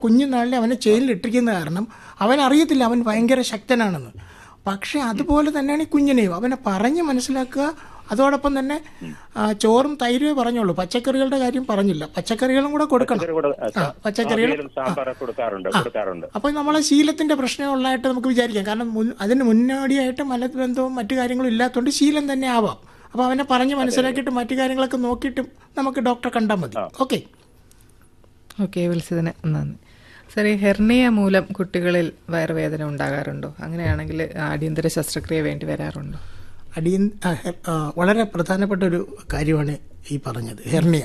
കുഞ്ഞുനാളിൽ അവനെ ചെയിലിട്ടിരിക്കുന്ന കാരണം അവൻ അറിയത്തില്ല അവൻ ഭയങ്കര ശക്തനാണെന്ന് പക്ഷെ അതുപോലെ തന്നെയാണ് ഈ കുഞ്ഞിനെയും അവനെ പറഞ്ഞ് മനസ്സിലാക്കുക അതോടൊപ്പം തന്നെ ആ, ചോറും തൈരുമേ പറഞ്ഞോളൂ പച്ചക്കറികളുടെ കാര്യം പറഞ്ഞില്ല പച്ചക്കറികളും കൂടെ കൊടുക്കണം പച്ചക്കറി കൂടെ, ആ, പച്ചക്കറികൾ അവിയലും സാമ്പാറൊക്കെ കൊടുക്കാറുണ്ട് കൊടുക്കാറുണ്ട് അപ്പോൾ നമ്മളെ ശീലത്തിന്റെ പ്രശ്നമുള്ളതായിട്ട് നമുക്ക് വിചാരിക്കാം കാരണം മുൻ- അതിന് മുന്നോടിയായിട്ട് മലബന്ധവും മറ്റു കാര്യങ്ങളും ഇല്ലാത്തതുകൊണ്ട് ശീലം തന്നെ ആവാം അപ്പോൾ അവനെ പറഞ്ഞ് മനസ്സിലാക്കിയിട്ട് മറ്റു കാര്യങ്ങളൊക്കെ നോക്കിയിട്ടും നമുക്ക് ഡോക്ടറെ കണ്ടാൽ മതി ഓക്കെ ഓക്കെ വിളിച്ചതിന് നന്ദി സാർ ഈ ഹെർണിയ മൂലം കുട്ടികളിൽ വയറുവേദന ഉണ്ടാകാറുണ്ടോ അങ്ങനെയാണെങ്കിൽ അടിയന്തര ശസ്ത്രക്രിയ വേണ്ടി വരാറുണ്ടോ അടിയ ആ, ഹെ- ആ, വളരെ പ്രധാനപ്പെട്ട ഒരു കാര്യമാണ് ഈ പറഞ്ഞത് ഹെർണിയ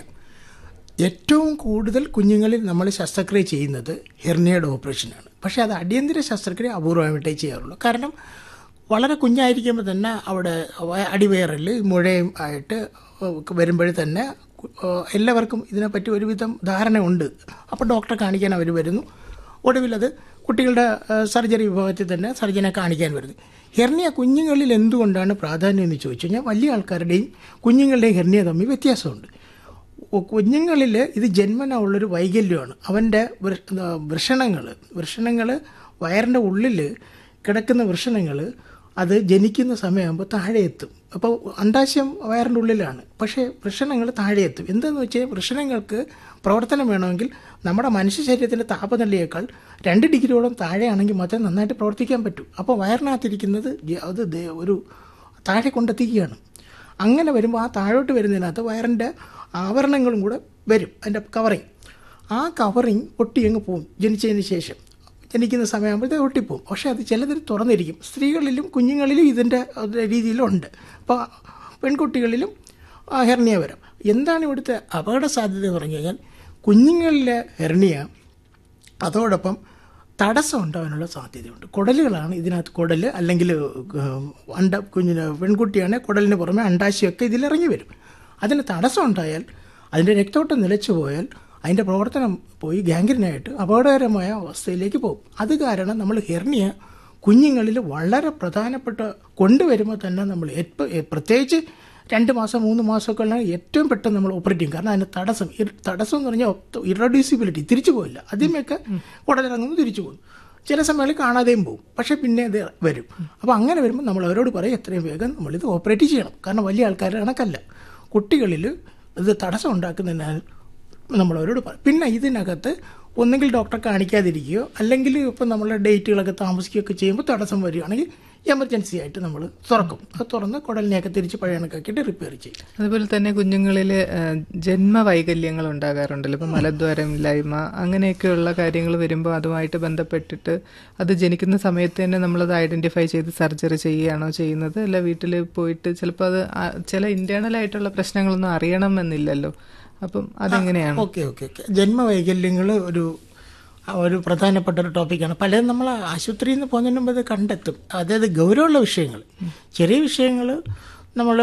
ഏറ്റവും കൂടുതൽ കുഞ്ഞുങ്ങളിൽ നമ്മൾ ശസ്ത്രക്രിയ ചെയ്യുന്നത് ഹെർണിയയുടെ ഓപ്പറേഷനാണ് പക്ഷേ അത് അടിയന്തര ശസ്ത്രക്രിയ അപൂർവമായിട്ടേ ചെയ്യാറുള്ളൂ കാരണം വളരെ കുഞ്ഞായിരിക്കുമ്പോൾ തന്നെ അവിടെ വയ- അടിവയറിൽ മുഴയും ആയിട്ട് വരുമ്പോൾ തന്നെ കു- ആ, എല്ലാവർക്കും ഇതിനെപ്പറ്റി ഒരുവിധം ധാരണയുണ്ട് അപ്പോൾ ഡോക്ടറെ കാണിക്കാൻ അവർ വരുന്നു ഒടുവിലത് കുട്ടികളുടെ ആ, സർജറി വിഭാഗത്തിൽ തന്നെ സർജനെ കാണിക്കാൻ വരുന്നു ഹെർണിയ കുഞ്ഞുങ്ങളിൽ എന്തുകൊണ്ടാണ് പ്രാധാന്യം എന്ന് ചോദിച്ചു കഴിഞ്ഞാൽ വലിയ ആൾക്കാരുടെയും കുഞ്ഞുങ്ങളുടെയും ഹെർണിയ തമ്മിൽ വ്യത്യാസമുണ്ട് കുഞ്ഞുങ്ങളിൽ ഇത് ജന്മന ഉള്ളൊരു വൈകല്യമാണ് അവൻ്റെ വൃഷണങ്ങൾ വൃഷണങ്ങൾ വയറിൻ്റെ ഉള്ളിൽ കിടക്കുന്ന വൃഷണങ്ങൾ അത് ജനിക്കുന്ന സമയമാകുമ്പോൾ താഴെ എത്തും അപ്പോൾ അണ്ടാശയം വയറിൻ്റെ ഉള്ളിലാണ് പക്ഷേ വൃഷണങ്ങൾ താഴെ എത്തും എന്താണെന്ന് വെച്ചാൽ വൃഷണങ്ങൾക്ക് പ്രവർത്തനം വേണമെങ്കിൽ നമ്മുടെ മനുഷ്യ ശരീരത്തിൻ്റെ താപനിലയേക്കാൾ രണ്ട് ഡിഗ്രിയോളം താഴെയാണെങ്കിൽ മാത്രമേ നന്നായിട്ട് പ്രവർത്തിക്കാൻ പറ്റൂ അപ്പോൾ വയറിനകത്തിരിക്കുന്നത് ജ- അത് ദേ- ഒരു താഴെ കൊണ്ടെത്തിക്കുകയാണ് അങ്ങനെ വരുമ്പോൾ ആ താഴോട്ട് വരുന്നതിനകത്ത് വയറിൻ്റെ ആവരണങ്ങളും കൂടെ വരും അതിൻ്റെ കവറിങ് ആ കവറിങ് ഒട്ടി അങ്ങ് പോകും ജനിച്ചതിന് ശേഷം ജനിക്കുന്ന സമയമാകുമ്പോഴത്തേക്ക് ഒട്ടിപ്പോവും പക്ഷേ അത് ചിലതിൽ തുറന്നിരിക്കും സ്ത്രീകളിലും കുഞ്ഞുങ്ങളിലും ഇതിൻ്റെ രീതിയിലുണ്ട് അപ്പോൾ പെൺകുട്ടികളിലും ആ ഹെർണിയ വരാം എന്താണ് ഇവിടുത്തെ അപകട സാധ്യത എന്ന് പറഞ്ഞു കഴിഞ്ഞാൽ കുഞ്ഞുങ്ങളിലെ ഹെർണിയ അതോടൊപ്പം തടസ്സം ഉണ്ടാകാനുള്ള സാധ്യതയുണ്ട് കുടലുകളാണ് ഇതിനകത്ത് കുടൽ അല്ലെങ്കിൽ ഏഹ്, അണ്ട കുഞ്ഞിന് പെൺകുട്ടിയാണ് കുടലിന് പുറമെ അണ്ടാശയൊക്കെ ഇതിലിറങ്ങി വരും അതിന് തടസ്സം ഉണ്ടായാൽ അതിൻ്റെ രക്തോട്ടം നിലച്ചു പോയാൽ അതിൻ്റെ പ്രവർത്തനം പോയി ഗാംഗ്രീനായിട്ട് അപകടകരമായ അവസ്ഥയിലേക്ക് പോകും അത് കാരണം നമ്മൾ ഹെർണിയ കുഞ്ഞുങ്ങളിൽ വളരെ പ്രധാനപ്പെട്ട കൊണ്ടുവരുമ്പോൾ തന്നെ നമ്മൾ എപ്പോൾ പ്രത്യേകിച്ച് രണ്ട് മാസം മൂന്ന് മാസമൊക്കെ ഉള്ള ഏറ്റവും പെട്ടെന്ന് നമ്മൾ ഓപ്പറേറ്റ് ചെയ്യും കാരണം അതിന് തടസ്സം ഇർ- തടസ്സം എന്ന് പറഞ്ഞാൽ ഇറഡ്യൂസിബിലിറ്റി തിരിച്ചു പോയില്ല ആദ്യമൊക്കെ ഉടലിറങ്ങുന്നു തിരിച്ചു പോകും ചില സമയങ്ങളിൽ കാണാതെയും പോകും പക്ഷേ പിന്നെ അത് വരും അപ്പോൾ അങ്ങനെ വരുമ്പോൾ നമ്മൾ അവരോട് പറയും എത്രയും വേഗം നമ്മളിത് ഓപ്പറേറ്റ് ചെയ്യണം കാരണം വലിയ ആൾക്കാർ കണക്കല്ല കുട്ടികളിൽ ഇത് തടസ്സം ഉണ്ടാക്കുന്നതിനാൽ നമ്മൾ അവരോട് പറയും പിന്നെ ഇതിനകത്ത് ഒന്നെങ്കിൽ ഡോക്ടറെ കാണിക്കാതിരിക്കുകയോ അല്ലെങ്കിൽ ഇപ്പം നമ്മളെ ഡേറ്റുകളൊക്കെ താമസിക്കുകയൊക്കെ ചെയ്യുമ്പോൾ തടസ്സം വരികയാണെങ്കിൽ എമർജൻസി ആയിട്ട് നമ്മൾ തുറക്കും അത് തുറന്ന് കുടലിനെയൊക്കെ തിരിച്ച് പഴയ കണക്കാക്കിയിട്ട് റിപ്പയർ ചെയ്യും അതുപോലെ തന്നെ കുഞ്ഞുങ്ങളിൽ ജന്മ വൈകല്യങ്ങൾ ഉണ്ടാകാറുണ്ടല്ലോ ഇപ്പം മലദ്വാരം ഇല്ലായ്മ അങ്ങനെയൊക്കെയുള്ള കാര്യങ്ങൾ വരുമ്പോൾ അതുമായിട്ട് ബന്ധപ്പെട്ടിട്ട് അത് ജനിക്കുന്ന സമയത്ത് തന്നെ നമ്മളത് ഐഡന്റിഫൈ ചെയ്ത് സർജറി ചെയ്യുകയാണോ ചെയ്യുന്നത് അല്ല വീട്ടിൽ പോയിട്ട് ചിലപ്പോൾ അത് ആ- ചില ഇന്റേണൽ ആയിട്ടുള്ള പ്രശ്നങ്ങളൊന്നും അറിയണമെന്നില്ലല്ലോ അപ്പം അതെങ്ങനെയാണ് ഓക്കെ ഓക്കെ ഓക്കെ ജന്മവൈകല്യങ്ങൾ ഒരു ഒരു പ്രധാനപ്പെട്ട ഒരു ടോപ്പിക്കാണ് പലതും നമ്മൾ ആശുപത്രിയിൽ നിന്ന് പോകുന്നതിന് മുമ്പ് ഇത് കണ്ടെത്തും അതായത് ഗൗരവമുള്ള വിഷയങ്ങൾ ചെറിയ വിഷയങ്ങൾ നമ്മൾ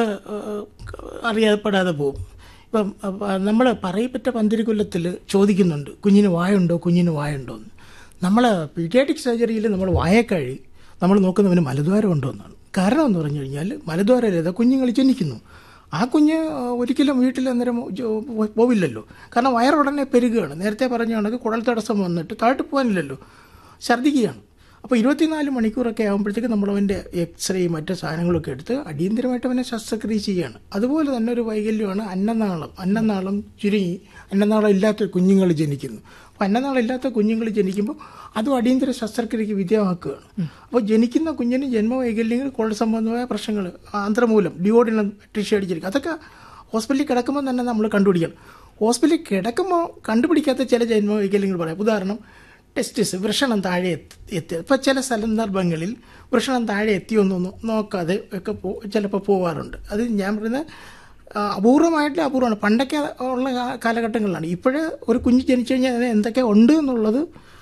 അറിയപ്പെടാതെ പോകും ഇപ്പം നമ്മൾ പറയപ്പെട്ട പന്തിരിക്കൊല്ലത്തിൽ ചോദിക്കുന്നുണ്ട് കുഞ്ഞിന് വായുണ്ടോ കുഞ്ഞിന് വായുണ്ടോ എന്ന് നമ്മൾ പീഡിയാറ്റിക് സർജറിയിൽ നമ്മൾ വായക്കഴി നമ്മൾ നോക്കുന്നവന് മലദ്വാരം ഉണ്ടോ എന്നാണ് കാരണം എന്ന് പറഞ്ഞു കഴിഞ്ഞാൽ മലദ്വാരരഹിത കുഞ്ഞുങ്ങൾ ജനിക്കുന്നു ആ കുഞ്ഞ് ആ, ഒരിക്കലും വീട്ടിൽ അന്നേരം ജോ- പോ- പോവില്ലല്ലോ കാരണം വയറുടനെ പെരുകുകയാണ് നേരത്തെ പറഞ്ഞ കണക്ക് കുടൽ തടസ്സം വന്നിട്ട് താഴ്ത്തു പോകാനില്ലല്ലോ ഛർദ്ദിക്കുകയാണ് അപ്പോൾ ഇരുപത്തിനാല് മണിക്കൂറൊക്കെ ആകുമ്പോഴത്തേക്ക് നമ്മൾ അവൻ്റെ എക്സ്റേ മറ്റ് സാധനങ്ങളൊക്കെ എടുത്ത് അടിയന്തരമായിട്ട് അവനെ ശസ്ത്രക്രിയ ചെയ്യുകയാണ് അതുപോലെ തന്നെ ഒരു വൈകല്യമാണ് അന്നനാളം അന്നനാളം ചുരുങ്ങി അന്നനാളം ഇല്ലാത്ത കുഞ്ഞുങ്ങൾ ജനിക്കുന്നു അപ്പോൾ അന്നനാളം ഇല്ലാത്ത കുഞ്ഞുങ്ങൾ ജനിക്കുമ്പോൾ അതും അടിയന്തര ശസ്ത്രക്രിയക്ക് വിധേയമാക്കുകയാണ് അപ്പോൾ ജനിക്കുന്ന കുഞ്ഞിന് ജന്മവൈകല്യങ്ങൾ കുടൽ സംബന്ധമായ പ്രശ്നങ്ങൾ ആന്ത്രമൂലം ഡിയോഡിനം ടിഷ്യൂ അടിച്ചിരിക്കും അതൊക്കെ ഹോസ്പിറ്റലിൽ കിടക്കുമ്പോൾ തന്നെ നമ്മൾ കണ്ടുപിടിക്കണം ഹോസ്പിറ്റലിൽ കിടക്കുമ്പോൾ കണ്ടുപിടിക്കാത്ത ചില ജന്മവൈകല്യങ്ങൾ പറയാം ഉദാഹരണം ടെസ്റ്റിസ് വൃഷണം താഴെ എത്തി എത്തി ഇപ്പോൾ ചില സന്ദർഭങ്ങളിൽ വൃഷണം താഴെ എത്തിയൊന്നൊന്നും നോക്കാതെ ഒക്കെ പോ ചിലപ്പോൾ പോവാറുണ്ട് അത് ഞാൻ പറയുന്നത് ആ, അപൂർവമായിട്ട് അപൂർവമാണ് പണ്ടൊക്കെ ഉള്ള കാ- കാലഘട്ടങ്ങളിലാണ് ഇപ്പോഴ് ഒരു കുഞ്ഞ് ജനിച്ചു കഴിഞ്ഞാൽ അതിന് എന്തൊക്കെ ഉണ്ട് എന്നുള്ളത്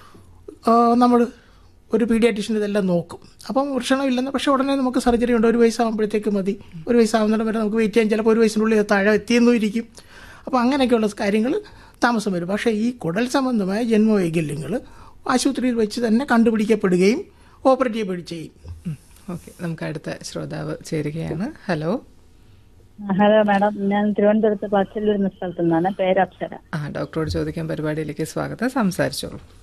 നമ്മൾ ഒരു പീഡിയാട്രീഷ്യൻ ഇതെല്ലാം നോക്കും അപ്പം വൃഷണം ഇല്ലെന്ന് പക്ഷേ ഉടനെ നമുക്ക് സർജറി ഉണ്ട് ഒരു വയസ്സാകുമ്പോഴത്തേക്ക് മതി ഒരു വയസ്സാകുന്നിടം വരെ നമുക്ക് വെയിറ്റ് ചെയ്യാൻ ചിലപ്പോൾ ഒരു വയസ്സിനുള്ളിൽ അത് താഴെ എത്തിയെന്നും ഇരിക്കും അപ്പോൾ അങ്ങനെയൊക്കെയുള്ള കാര്യങ്ങൾ താമസം വരും പക്ഷേ ഈ കുടൽ സംബന്ധമായ ജന്മവൈകല്യങ്ങൾ ആശുപത്രിയിൽ വെച്ച് തന്നെ കണ്ടുപിടിക്കപ്പെടുകയും ഓപ്പറേറ്റ് ചെയ്യപ്പെടുകയും ചെയ്യും ഓക്കെ നമുക്ക് അടുത്ത ശ്രോതാവ് ചേരുകയാണ് ഹലോ ഹലോ മാഡം ഞാൻ തിരുവനന്തപുരത്ത് പച്ചല്ലൂർ എന്ന സ്ഥലത്തു നിന്നാണ് പേര് അപ്സര ആ ഡോക്ടറോട് ചോദിക്കാൻ പരിപാടിയിലേക്ക് സ്വാഗതം സംസാരിച്ചോളൂ